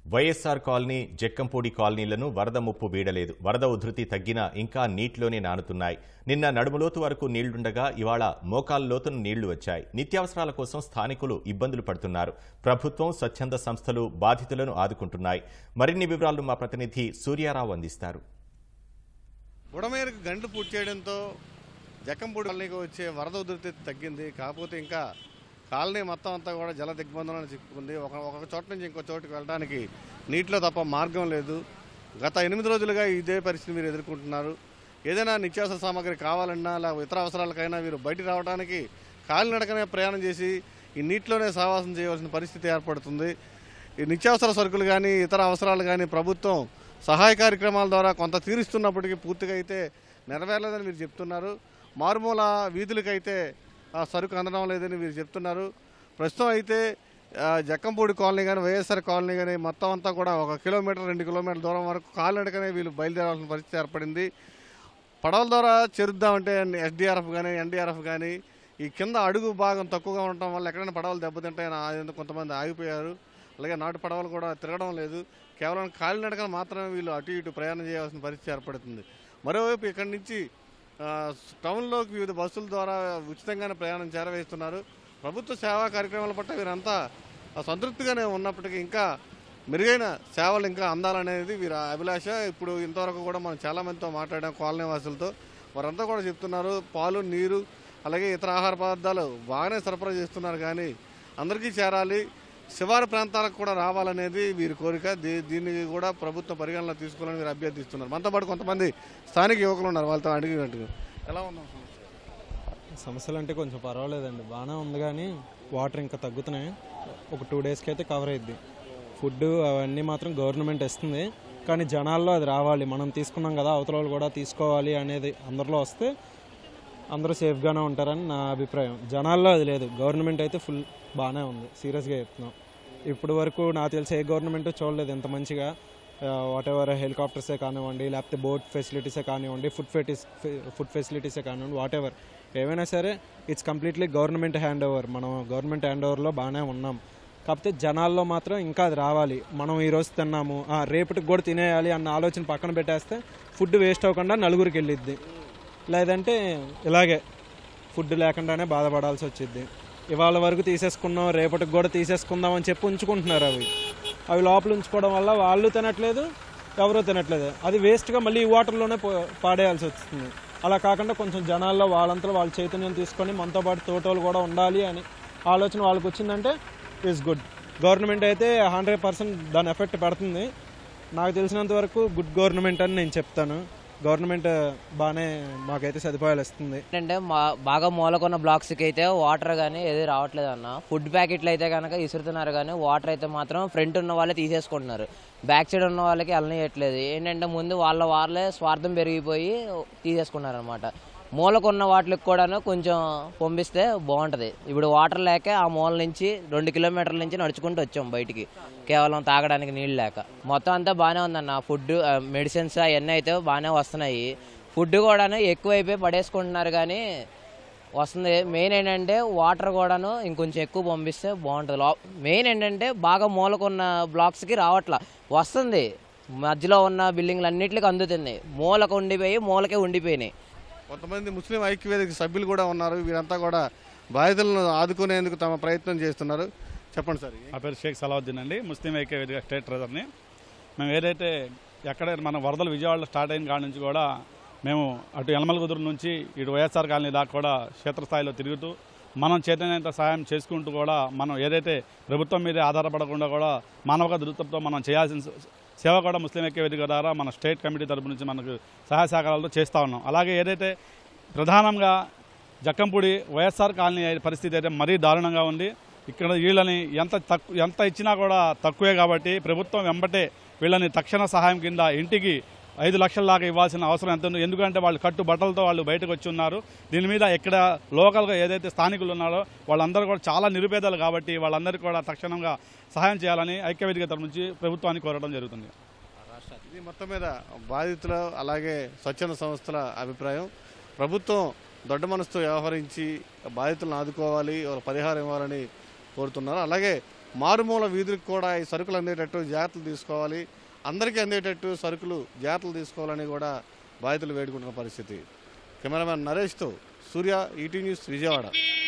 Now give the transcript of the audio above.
YSR colony Jakkampudi కాలనీలను వరద ముప్పు వీడలేదు వరద ఉధృతి తగ్గినా ఇంకా నీటిలోనే నానుతున్నాయి నిన్న నడుములోతు వరకు నీళ్లుండగా ఇవాళ మోకాలు లోతున నీళ్లు వచ్చాయి నిత్యావసరాల కోసం స్థానికులు ఇబ్బందులు పడుతున్నారు ప్రభుత్వం స్వచ్ఛంద సంస్థలు బాధితులను ఆదుకుంటున్నాయి మరిన్ని వివరాలు మా ప్రతినిధి సూర్యారావు అందిస్తారు బుడమేరకు గంటలు పూర్తి చేయడంతో జక్కంపూడి కాలనీకి వచ్చే వరద ఉధృతి తగ్గింది కాకపోతే ఇంకా కాలనీ మొత్తం అంతా కూడా జల దిగ్బంధంలో చిక్కుకుంది ఒక ఒక చోట నుంచి ఇంకో చోటుకి వెళ్ళడానికి నీటిలో తప్ప మార్గం లేదు గత ఎనిమిది రోజులుగా ఇదే పరిస్థితి మీరు ఎదుర్కొంటున్నారు ఏదైనా నిత్యావసర సామాగ్రి కావాలన్నా లేకపోతే ఇతర అవసరాలకైనా మీరు బయటికి రావడానికి కాలినడకనే ప్రయాణం చేసి ఈ నీటిలోనే సావాసం చేయవలసిన పరిస్థితి ఏర్పడుతుంది ఈ నిత్యావసర సరుకులు కానీ ఇతర అవసరాలు కానీ ప్రభుత్వం సహాయ కార్యక్రమాల ద్వారా కొంత తీరుస్తున్నప్పటికీ పూర్తిగా అయితే నెరవేరలేదని మీరు చెప్తున్నారు మారుమూల వీధులకైతే ఆ సరుకు అందడం లేదని మీరు చెప్తున్నారు ప్రస్తుతం అయితే ఆ, జక్కంపూడి కాలనీ కానీ వైఎస్ఆర్ కాలనీ కానీ మొత్తం అంతా కూడా ఒక కిలోమీటర్ రెండు కిలోమీటర్ల దూరం వరకు కాలినడకనే వీళ్ళు బయలుదేరాల్సిన పరిస్థితి ఏర్పడింది పడవల ద్వారా చేరుద్దామంటే ఎస్డిఆర్ఎఫ్ కానీ ఎన్డీఆర్ఎఫ్ కానీ ఈ కింద అడుగు భాగం తక్కువగా ఉండటం వల్ల ఎక్కడైనా పడవలు దెబ్బతింటాయని ఆ- కొంతమంది ఆగిపోయారు అలాగే నాటు పడవలు కూడా తిరగడం లేదు కేవలం కాలినడకన మాత్రమే వీళ్ళు అటు ఇటు ప్రయాణం చేయాల్సిన పరిస్థితి ఏర్పడుతుంది మరోవైపు ఇక్కడి నుంచి ఆ, టౌన్లోకి వివిధ బస్సుల ద్వారా ఉచితంగానే ప్రయాణం చేరవేస్తున్నారు ప్రభుత్వ సేవా కార్యక్రమాల పట్ల వీరంతా ఆ, సంతృప్తిగానే ఉన్నప్పటికీ ఇంకా మెరుగైన సేవలు ఇంకా అందాలనేది వీరి అభిలాష ఇప్పుడు ఇంతవరకు కూడా మనం చాలా మందితో మాట్లాడాం కాలనీ వాసులతో వారంతా కూడా చెప్తున్నారు పాలు నీరు అలాగే ఇతర ఆహార పదార్థాలు బాగానే సరఫరా చేస్తున్నారు కానీ అందరికీ చేరాలి శివారు ప్రాంతాలకు కూడా రావాలనేది వీరి కోరిక దీ దీన్ని కూడా ప్రభుత్వం పరిగణలో తీసుకోవాలని వీరు అభ్యర్థిస్తున్నారు మనతో పాటు కొంతమంది స్థానిక యువకులు ఉన్నారు వాళ్ళతో అడిగినట్టుగా ఎలా ఉన్నాం సమస్యలు అంటే కొంచెం పర్వాలేదండి బాగానే ఉంది కానీ వాటర్ ఇంకా తగ్గుతున్నాయి ఒక టూ డేస్కి అయితే కవర్ అయ్యిద్ది ఫుడ్ అవన్నీ మాత్రం గవర్నమెంట్ ఇస్తుంది కానీ జనాల్లో అది రావాలి మనం తీసుకున్నాం కదా అవతల వాళ్ళు కూడా తీసుకోవాలి అనేది అందరిలో వస్తే అందరూ సేఫ్గానే ఉంటారని నా అభిప్రాయం జనాల్లో అది లేదు గవర్నమెంట్ అయితే ఫుల్ బాగానే ఉంది సీరియస్గా చెప్తున్నాం ఇప్పుడు వరకు నాకు తెలిసి ఏ గవర్నమెంట్ చూడలేదు ఎంత మంచిగా వాట్ ఎవర్ హెలికాప్టర్సే కానివ్వండి లేకపోతే బోట్ ఫెసిలిటీసే కానివ్వండి ఫుడ్ ఫెటిస్ ఫుడ్ ఫెసిలిటీసే కానివ్వండి వాట్ ఎవర్ ఏమైనా సరే it's completely government hand over మనం గవర్నమెంట్ హ్యాండ్ ఓవర్లో బాగానే ఉన్నాం కాకపోతే జనాల్లో మాత్రం ఇంకా అది రావాలి మనం ఈరోజు తిన్నాము ఆ, రేపటికి కూడా తినేయాలి అన్న ఆలోచన పక్కన పెట్టేస్తే ఫుడ్ వేస్ట్ అవ్వకుండా నలుగురికి వెళ్ళిద్ది లేదంటే ఇలాగే ఫుడ్ లేకుండానే బాధపడాల్సి వచ్చింది ఇవాళ వరకు తీసేసుకున్నాం రేపటికి కూడా తీసేసుకుందాం అని చెప్పి ఉంచుకుంటున్నారు అవి అవి లోపల ఉంచుకోవడం వల్ల వాళ్ళు తినట్లేదు ఎవరో తినట్లేదు అది వేస్ట్గా మళ్ళీ ఈ వాటర్లోనే పో- పాడేయాల్సి వస్తుంది అలా కాకుండా కొంచెం జనాల్లో వాళ్ళంతా వాళ్ళ చైతన్యం తీసుకొని మనతో పాటు తోటోలు కూడా ఉండాలి అని ఆలోచన వాళ్ళకి వచ్చిందంటే ఈజ్ గుడ్ గవర్నమెంట్ అయితే హండ్రెడ్ పర్సెంట్ దాని ఎఫెక్ట్ పడుతుంది నాకు తెలిసినంత వరకు గుడ్ గవర్నమెంట్ అని నేను చెప్తాను గవర్నమెంట్ బాగానే మాకైతే సదుపాయాలు ఇస్తుంది ఏంటంటే మా బాగా మూలకున్న బ్లాక్స్కి అయితే వాటర్ కానీ ఏది రావట్లేదు అన్న ఫుడ్ ప్యాకెట్లు అయితే కనుక ఇసురుతున్నారు కానీ వాటర్ అయితే మాత్రం ఫ్రంట్ ఉన్న వాళ్ళే తీసేసుకుంటున్నారు బ్యాక్ సైడ్ ఉన్న వాళ్ళకి వెళ్ళనియట్లేదు ఏంటంటే ముందు వాళ్ళ వాళ్ళే స్వార్థం పెరిగిపోయి తీసేసుకున్నారు అనమాట మూలకున్న వాటికి కూడాను కొంచెం పంపిస్తే బాగుంటుంది ఇప్పుడు వాటర్ లేక ఆ మూల నుంచి రెండు కిలోమీటర్ల నుంచి నడుచుకుంటూ వచ్చాం బయటికి కేవలం తాగడానికి నీళ్ళు లేక మొత్తం అంతా బాగానే ఉందన్న ఫుడ్ మెడిసిన్స్ అవన్నీ అయితే బాగానే వస్తున్నాయి ఫుడ్ కూడాను ఎక్కువైపోయి పడేసుకుంటున్నారు కానీ వస్తుంది మెయిన్ ఏంటంటే వాటర్ కూడాను ఇంకొంచెం ఎక్కువ పంపిస్తే బాగుంటుంది లో మెయిన్ ఏంటంటే బాగా మూలకున్న బ్లాక్స్కి రావట్లా వస్తుంది మధ్యలో ఉన్న బిల్డింగ్లు అన్నిటికి అందుతుంది మూలకు ఉండిపోయి మూలకే ఉండిపోయినాయి కొంతమంది ముస్లిం ఐక్యవేదిక సభ్యులు కూడా ఉన్నారు వీరంతా కూడా బాధితులను ఆదుకునేందుకు తమ ప్రయత్నం చేస్తున్నారు చెప్పండి సార్ నా పేరు షేక్ సలావుద్దీన్ అండి ముస్లిం ఐక్య వేదిక స్టేట్ ట్రెజర్ని మేము ఏదైతే ఎక్కడ మన వరదలు విజయవాడలో స్టార్ట్ అయిన కాడ నుంచి కూడా మేము అటు యలమల కుదురు నుంచి ఇటు వైఎస్ఆర్ కాలనీ దాకా కూడా క్షేత్రస్థాయిలో తిరుగుతూ మనం చేతనంత సహాయం చేసుకుంటూ కూడా మనం ఏదైతే ప్రభుత్వం మీద ఆధారపడకుండా కూడా మానవక దృక్పథంతో మనం చేయాల్సిన స- సేవ కూడా ముస్లిం ఐక్య వేదిక ద్వారా మన స్టేట్ కమిటీ తరపు నుంచి మనకు సహాయ సహకారాలతో చేస్తూ ఉన్నాం అలాగే ఏదైతే ప్రధానంగా జక్కంపూడి వైఎస్ఆర్ కాలనీ అయి- పరిస్థితి అయితే మరీ దారుణంగా ఉంది ఇక్కడ వీళ్ళని ఎంత తక్కు ఎంత ఇచ్చినా కూడా తక్కువే కాబట్టి ప్రభుత్వం వెంబటే వీళ్ళని తక్షణ సహాయం కింద ఇంటికి ఐదు లక్షల దాకా ఇవ్వాల్సిన అవసరం ఎంత ఉంది ఎందుకంటే వాళ్ళు కట్టు బట్టలతో వాళ్ళు బయటకు వచ్చి ఉన్నారు దీని మీద ఇక్కడ లోకల్గా ఏదైతే స్థానికులు ఉన్నారో వాళ్ళందరూ కూడా చాలా నిరుపేదలు కాబట్టి వాళ్ళందరికీ కూడా తక్షణంగా సహాయం చేయాలని ఐక్యవేదిక తరపు నుంచి ప్రభుత్వాన్ని కోరడం జరుగుతుంది ఇది మొత్తం మీద బాధితుల అలాగే స్వచ్ఛంద సంస్థల అభిప్రాయం ప్రభుత్వం దొడ్డ మనసుతో వ్యవహరించి బాధితులను ఆదుకోవాలి వాళ్ళ పరిహారం ఇవ్వాలని కోరుతున్నారు అలాగే మారుమూల వీధులకు కూడా ఈ సరుకులు అందేటట్టు జాగ్రత్తలు తీసుకోవాలి అందరికీ అందేటట్టు సరుకులు జాగ్రత్తలు తీసుకోవాలని కూడా బాధితులు వేడుకుంటున్న పరిస్థితి కెమెరామెన్ నరేష్తో సూర్య ఈటీ న్యూస్ విజయవాడ